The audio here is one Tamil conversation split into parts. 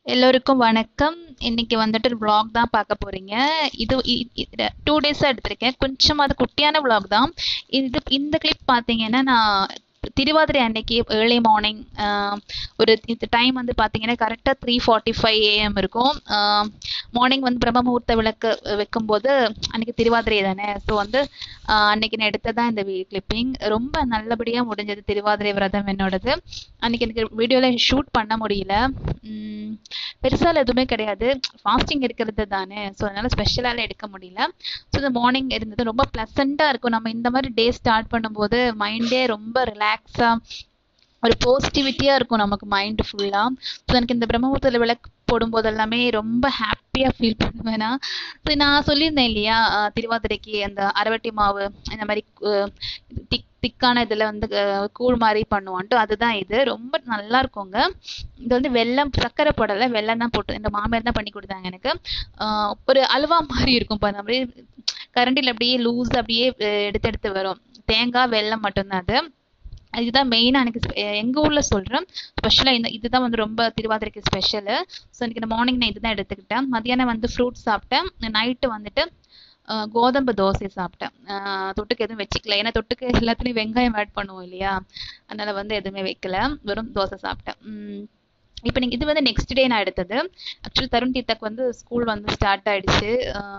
எல்லோருக்கும் வணக்கம் இன்னைக்கு வந்துட்டு vlog தான் பார்க்க போறீங்க இது டூ டேஸாக எடுத்திருக்கேன் கொஞ்சமாவது குட்டியான vlog தான் இது இந்த கிளிப் பார்த்தீங்கன்னா நான் திருவாதிரை அன்னைக்கு ஏர்லி மார்னிங் ஒரு இந்த டைம் வந்து பார்த்தீங்கன்னா கரெக்டாக த்ரீ ஃபார்ட்டி ஃபைவ் ஏஎம் இருக்கும் மார்னிங் வந்து பிரம்ம முகூர்த்த விளக்கு வைக்கும்போது அன்னைக்கு திருவாதிரை தானே ஸோ வந்து ஆஹ் அன்னைக்கு நான் எடுத்ததான் இந்த கிளிப்பிங் ரொம்ப நல்லபடியாக முடிஞ்சது திருவாதிரை விரதம் என்னோடது அன்னைக்கு எனக்கு வீடியோவில் ஷூட் பண்ண முடியல உம் பெருசால எதுவுமே கிடையாது ஃபாஸ்டிங் இருக்கிறது தானே ஸோ அதனால ஸ்பெஷலால எடுக்க முடியல ஸோ இந்த மார்னிங் இருந்தது ரொம்ப ப்ளசண்ட்டாக இருக்கும் நம்ம இந்த மாதிரி டே ஸ்டார்ட் பண்ணும்போது மைண்டே ரொம்ப ரிலாக்ஸாக ஒரு பாசிட்டிவிட்டியாக இருக்கும் நமக்கு மைண்டு ஃபுல்லாக ஸோ எனக்கு இந்த பிரம்மபுரத்தில் விளக்கு போடும்போது எல்லாமே ரொம்ப ஹாப்பியாக ஃபீல் பண்ணுவேன் நான் ஸோ நான் சொல்லியிருந்தேன் இல்லையா ஆஹ் திருவாதிரைக்கு அந்த அரவட்டி மாவு இந்த மாதிரி அஹ் திக் திக்கான இதில் வந்து அஹ் கூழ் மாதிரி பண்ணுவோன்ட்டு அதுதான் இது ரொம்ப நல்லா இருக்குங்க இது வந்து வெல்லம் சர்க்கரை போடலை வெல்லம் தான் போட்டு இந்த மாமியார் தான் பண்ணி கொடுத்தாங்க எனக்கு ஆஹ் ஒரு அல்வா மாதிரி இருக்கும் பாருங்க அப்படியே கரண்டியில் அப்படியே லூஸ் அப்படியே அஹ் எடுத்து எடுத்து வரும் தேங்காய் வெல்லம் மட்டும்தான் அது இதுதான் மெயினாக எனக்கு spe- எங்க ஊர்ல சொல்றேன் ஸ்பெஷலாக இந்த இதுதான் வந்து ரொம்ப திருவாதிரைக்கு ஸ்பெஷலு ஸோ எனக்கு இந்த மார்னிங் நான் இதுதான் எடுத்துக்கிட்டேன் மதியானம் வந்து ஃப்ரூட்ஸ் சாப்பிட்டேன் நைட்டு வந்துட்டு ஆஹ் கோதம்பு தோசை சாப்பிட்டேன் ஆஹ் தொட்டுக்கு எதுவும் வச்சுக்கல ஏன்னா தொட்டுக்கு எல்லாத்துலேயும் வெங்காயம் ஆட் பண்ணுவோம் இல்லையா அதனால வந்து எதுவுமே வைக்கல வெறும் தோசை சாப்பிட்டேன் உம் இப்போ நீங்கள் இது வந்து நெக்ஸ்ட் டே நான் எடுத்தது ஆக்சுவலி தருண் தீத்தக்கு வந்து ஸ்கூல் வந்து ஸ்டார்ட் ஆயிடுச்சு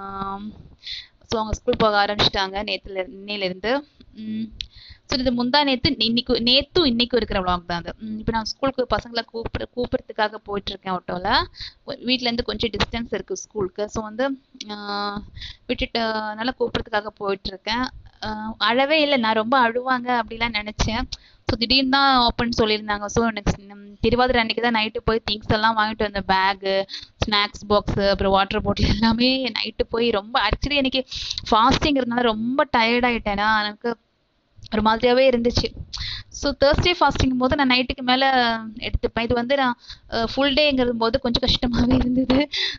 ஸோ அவங்க ஸ்கூல் போக ஆரம்பிச்சிட்டாங்க நேத்துல இன்னையிலேருந்து ஸோ இது முந்தா நேத்து இன்னைக்கு நேத்தும் இன்னைக்கும் இருக்கிற vlog தான் அது இப்போ நான் ஸ்கூலுக்கு பசங்களை கூப்பிடு கூப்பிடுறதுக்காக போயிட்டு இருக்கேன் ஆட்டோவில் வீட்டிலேருந்து கொஞ்சம் டிஸ்டன்ஸ் இருக்கு ஸ்கூலுக்கு ஸோ வந்து ஆஹ் விட்டுட்டு அதனால கூப்பிடுறதுக்காக போயிட்டு இருக்கேன் ஆஹ் அழவே இல்லை நான் ரொம்ப அழுவாங்க அப்படிலாம் நினைச்சேன் ஸோ திடீர்னு தான் ஓப்பன் சொல்லியிருந்தாங்க ஸோ எனக்கு திருவாதிரை அன்னைக்கு தான் நைட்டு போய் திங்ஸ் எல்லாம் வாங்கிட்டு வந்தேன் பேகு ஸ்நாக்ஸ் பாக்ஸு அப்புறம் வாட்டர் பாட்டில் எல்லாமே நைட்டு போய் ரொம்ப ஆக்சுவலி எனக்கு ஃபாஸ்டிங் இருந்தனால ரொம்ப டயர்ட் ஆயிட்டேனா எனக்கு ஒரு மாதிரியாவே இருந்துச்சு ஸோ தேர்ஸ்டே ஃபாஸ்டிங் போது நான் நைட்டுக்கு மேலே எடுத்துப்பேன் இது வந்து நான் ஃபுல் டேங்கிறது போது கொஞ்சம் கஷ்டமாகவே இருந்தது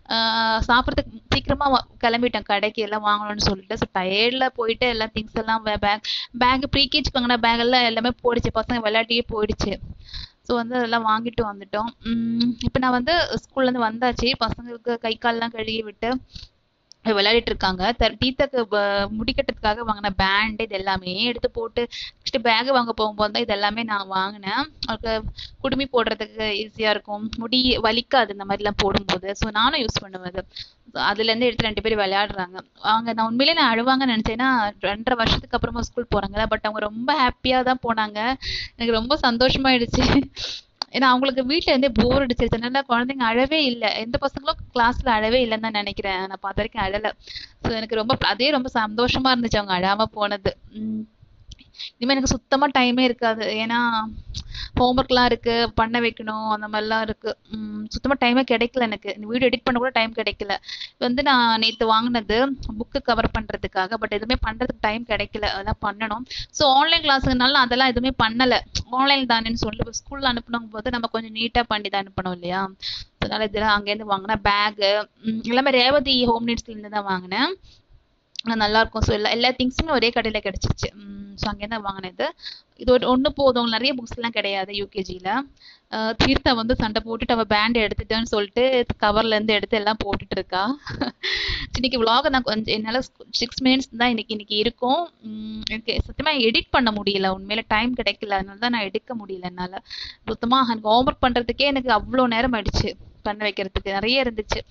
ஆஹ் சாப்பிட்றதுக்கு சீக்கிரமாக கிளம்பிட்டேன் கடைக்கு எல்லாம் வாங்கணும்னு சொல்லிட்டு ஸோ டயர்டில் போயிட்டு எல்லா திங்ஸ் எல்லாம் பேக் பேக் ப்ரீகேஜ் வாங்கின பேக் எல்லாம் எல்லாமே போயிடுச்சு பசங்க விளையாட்டியே போயிடுச்சு ஸோ வந்து அதெல்லாம் வாங்கிட்டு வந்துட்டோம் இப்போ நான் வந்து ஸ்கூல்லேருந்து வந்தாச்சு பசங்களுக்கு கை கால்லாம் கழுவி விட்டு விளையாடிட்டு இருக்காங்க த- டீத்தக்கு ப- முடிக்கட்டுறதுக்காக வாங்கின பேண்ட் இது எல்லாமே எடுத்து போட்டு நெக்ஸ்ட் பேக் வாங்க போகும்போது தான் இது எல்லாமே நான் வாங்கினேன் அவருக்கு குடுமி போடுறதுக்கு ஈஸியா இருக்கும் முடி வலிக்காது இந்த மாதிரிலாம் போடும்போது ஸோ நானும் யூஸ் பண்ணுவேன் அது So அதுல இருந்து எடுத்து ரெண்டு பேரும் விளையாடுறாங்க அவங்க நான் உண்மையிலே நான் அழுவாங்கன்னு நினைச்சேன்னா ரெண்டரை வருஷத்துக்கு அப்புறமா ஸ்கூல் போறாங்கல்ல பட் அவங்க ரொம்ப ஹாப்பியா தான் போனாங்க எனக்கு ரொம்ப சந்தோஷமாயிடுச்சு ஏன்னா அவங்களுக்கு வீட்ல இருந்தே போர் அடிச்சிருச்சு அதனால குழந்தைங்க அழவே இல்லை எந்த பசங்களும் கிளாஸ்ல அழவே இல்லைன்னு தான் நினைக்கிறேன் நான் பார்த்த வரைக்கும் அழல ஸோ எனக்கு ரொம்ப அதே ரொம்ப சந்தோஷமா இருந்துச்சு அவங்க அழாம போனது உம் இனிமே எனக்கு சுத்தமா டைமே இருக்காது ஏன்னா ஹோம்ஒர்க்லாம் இருக்கு பண்ண வைக்கணும் அந்த மாதிரிலாம் இருக்கு உம் சுத்தமா டைமே கிடைக்கல எனக்கு வீடியோ எடிட் பண்ண கூட டைம் கிடைக்கல இது வந்து நான் நேத்து வாங்கினது புக்கு கவர் பண்றதுக்காக பட் எதுவுமே பண்றதுக்கு டைம் கிடைக்கல அதெல்லாம் பண்ணணும் ஸோ ஆன்லைன் கிளாஸுனால நான் அதெல்லாம் எதுவுமே பண்ணல ஆன்லைன் தானேன்னு சொல்லி ஸ்கூல்ல அனுப்பணும் போது நம்ம கொஞ்சம் நீட்டா பண்ணி தான் அனுப்பணும் இல்லையா அதனால இதெல்லாம் அங்கேருந்து வாங்கின பேகு எல்லாமே ரேவதி ஹோம் நீட்ஸ்ல இருந்து தான் வாங்கினேன் ஆனா நல்லா இருக்கும் ஸோ எல்லா எல்லா திங்ஸுமே ஒரே கடையில் கிடச்சிச்சு ஸோ அங்கேருந்து தான் வாங்கினது இது ஒரு ஒன்று போதும் நிறைய புக்ஸ் எல்லாம் கிடையாது யூகேஜியில் தீர்த்தா வந்து சண்டை போட்டுட்டு அவள் பேண்ட் எடுத்துட்டேன்னு சொல்லிட்டு கவர்ல இருந்து எடுத்து எல்லாம் போட்டுட்டு இருக்கா இன்னைக்கு vlog நான் கொஞ்சம் என்னால் சிக்ஸ் மினிட்ஸ் தான் இன்னைக்கு இன்னைக்கு இருக்கும் உம் எனக்கு சத்தியமா எடிட் பண்ண முடியல உண்மையில டைம் கிடைக்கல அதனால தான் நான் எடுக்க முடியல என்னால சுத்தமா எனக்கு ஹோம்ஒர்க் பண்றதுக்கே எனக்கு அவ்வளோ நேரம் ஆயிடுச்சு பண்ண வைக்கிறதுக்கு நிறைய இருந்துச்சு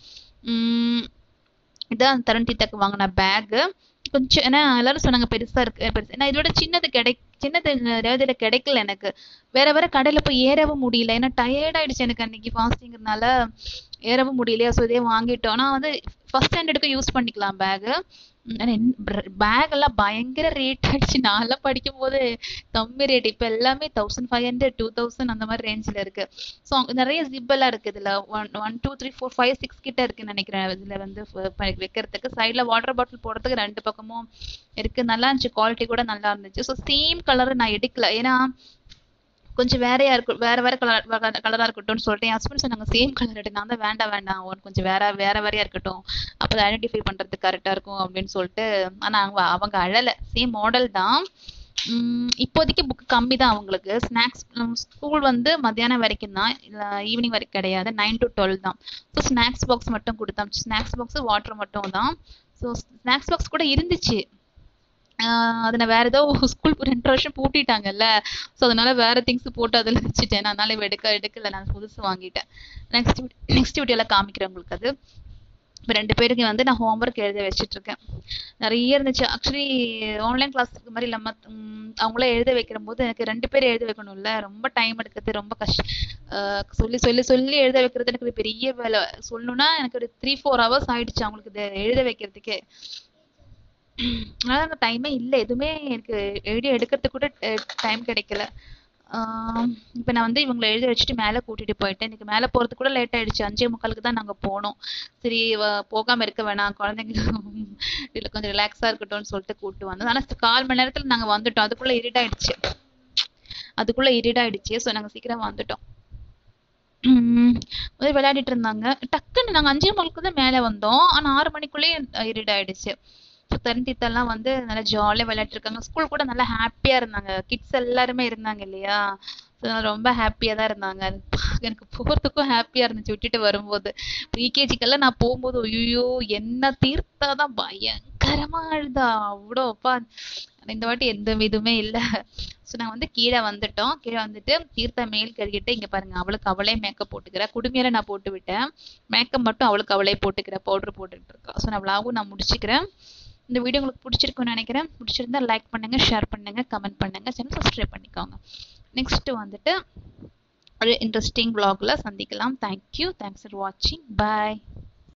உம் இதான் தருண் தீத்தாக்கு வாங்கின பேகு கொஞ்சம் ஏன்னா எல்லாரும் சொன்னாங்க பெருசா இருக்கு பெருசு ஏன்னா இதோட சின்னது கிடை சின்னது ரேவதியில கிடைக்கல எனக்கு வேற வேற கடையில போய் ஏறவும் முடியல ஏன்னா டயர்ட் ஆயிடுச்சு எனக்கு அன்னைக்கு ஃபாஸ்டிங்கிறதுனால ஏறவும் முடியலையா ஸோ இதே வாங்கிட்டோம் ஆனா வந்து ஃபர்ஸ்ட் ஸ்டாண்டர்டுக்கு யூஸ் பண்ணிக்கலாம் பேகு பேக் எல்லாம் பயங்கர ரேட் ஆயிடுச்சு நான்லாம் படிக்கும் போது கம்மி ரேட் இப்போ எல்லாமே thousand five hundred two thousand அந்த மாதிரி ரேஞ்சில் இருக்கு ஸோ நிறைய ஜிப் எல்லாம் இருக்கு இதுல one one two three four five six கிட்ட இருக்குன்னு நினைக்கிறேன் இதுல வந்து ஃப- ப- வைக்கிறதுக்கு சைட்ல வாட்டர் பாட்டில் போடுறதுக்கு ரெண்டு பக்கமும் இருக்கு நல்லா இருந்துச்சு குவாலிட்டி கூட நல்லா இருந்துச்சு ஸோ சேம் கலர் நான் எடுக்கல ஏன்னா கொஞ்சம் வேறையா இருக்கும் வேற வேற கலர் கலரா இருக்கட்டும்னு சொல்லிட்டு என் ஹஸ்பண்ட் சொன்னாங்க சேம் கலர் எடு நான் தான் வேண்டாம் வேண்டாம் உனக்கு கொஞ்சம் வேற வேற வேறையா இருக்கட்டும் அப்பதான் ஐடென்டிஃபை பண்றதுக்கு கரெக்டா இருக்கும் அப்படின்னு சொல்லிட்டு ஆனா அவங்க அவங்க அழல சேம் மாடல் தான் உம் இப்போதைக்கு புக் கம்மி தான் அவங்களுக்கு ஸ்நாக்ஸ் ஸ்கூல் வந்து மத்தியானம் வரைக்கும் தான் ஈவினிங் வரைக்கும் கிடையாது நைன் டு டுவெல் தான் ஸோ ஸ்நாக்ஸ் பாக்ஸ் மட்டும் கொடுத்தோம் ஸ்நாக்ஸ் பாக்ஸ் வாட்டர் மட்டும் தான் ஸோ ஸ்நாக்ஸ் பாக்ஸ் கூட இருந்துச்சு ஆஹ் அதை நான் வேற ஏதோ ஸ்கூல் ரெண்டு வருஷம் பூட்டிட்டாங்கல்ல ஸோ அதனால வேற திங்ஸ் போட்டு அதில் வச்சுட்டேன் நான் அதனால இவ எடுக்க எடுக்கல நான் புதுசு வாங்கிட்டேன் நெக்ஸ்ட் நெக்ஸ்ட் வீடியோவில் காமிக்கிறேன் உங்களுக்கு அது இப்போ ரெண்டு பேருக்கு வந்து நான் ஹோம்ஒர்க் எழுத வச்சுட்டு இருக்கேன் நிறைய இருந்துச்சு ஆக்சுவலி ஆன்லைன் கிளாஸ்க்கு மாதிரி இல்லாம உம் அவங்களே எழுத வைக்கிற போது எனக்கு ரெண்டு பேர் எழுத வைக்கணும்ல ரொம்ப டைம் எடுக்கிறது ரொம்ப கஷ்டம் ஆஹ் சொல்லி சொல்லி சொல்லி எழுத வைக்கிறது எனக்கு ஒரு பெரிய வேலை சொல்லணும்னா எனக்கு ஒரு த்ரீ ஃபோர் ஹவர்ஸ் ஆயிடுச்சு அவங்களுக்கு இதை எழுத வைக்கிறதுக்கே அதனால அந்த டைமே இல்லை எதுவுமே எனக்கு எழுதி எடுக்கிறதுக்கு கூட டைம் கிடைக்கல ஆஹ் இப்ப நான் வந்து இவங்களை எழுத வச்சுட்டு மேல கூட்டிட்டு போயிட்டேன் இன்னைக்கு மேல போறதுக்கு கூட லேட் ஆயிடுச்சு அஞ்சே முக்காலுக்கு தான் நாங்க போனோம் சரி இவ- போகாம இருக்க வேணாம் குழந்தைங்க இதுல கொஞ்சம் ரிலாக்ஸா இருக்கட்டும்னு சொல்லிட்டு கூப்பிட்டு வந்தோம் ஆனா கால் மணி நேரத்துல நாங்க வந்துட்டோம் அதுக்குள்ள இருட்டாயிடுச்சு அதுக்குள்ள இருட்டாயிடுச்சு சோ நாங்க சீக்கிரம் வந்துட்டோம் உம் முதல்ல விளையாடிட்டு இருந்தாங்க டக்குன்னு நாங்க அஞ்சே முக்காலுக்கு தான் மேல வந்தோம் ஆனா ஆறு மணிக்குள்ளேயே இருட்டாயிடுச்சு ஸோ தருந்தித்தெல்லாம் வந்து நல்லா ஜாலியாக விளையாட்டு இருக்காங்க ஸ்கூல் கூட நல்லா ஹாப்பியா இருந்தாங்க கிட்ஸ் எல்லாருமே இருந்தாங்க இல்லையா ஸோ ரொம்ப ஹாப்பியா தான் இருந்தாங்க அது பா- எனக்கு போறதுக்கும் ஹாப்பியா இருந்துச்சு விட்டுட்டு வரும்போது ப்ரீகேஜிக்கெல்லாம் நான் போகும்போது ஐயோ என்ன தீர்த்தாதான் பயங்கரமா அழுதா அவ்வளோ அப்பா இந்த வாட்டி எந்த இதுவுமே இல்லை ஸோ நாங்கள் வந்து கீழே வந்துட்டோம் கீழே வந்துட்டு தீர்த்தா மேல் கழுகிட்டு இங்க பாருங்க அவளுக்கு அவளே மேக்கப் போட்டுக்கிறா குடுமையில நான் போட்டு விட்டேன் மேக்கப் மட்டும் அவளுக்கு அவளே போட்டுக்கிறா பவுடர் போட்டுக்கிட்டு இருக்கா ஸோ நான் விளாகும் நான் முடிச்சுக்கிறேன் இந்த வீடியோ உங்களுக்கு பிடிச்சிருக்கும்னு நினைக்கிறேன் பிடிச்சிருந்தா லைக் பண்ணுங்க ஷேர் பண்ணுங்க கமெண்ட் பண்ணுங்க சேனல் சப்ஸ்கிரைப் பண்ணிக்கோங்க நெக்ஸ்ட் வந்துட்டு ஒரு இன்ட்ரெஸ்டிங் vlogல சந்திக்கலாம் தேங்க்யூ தேங்க்ஸ் ஃபார் வாட்சிங் பாய்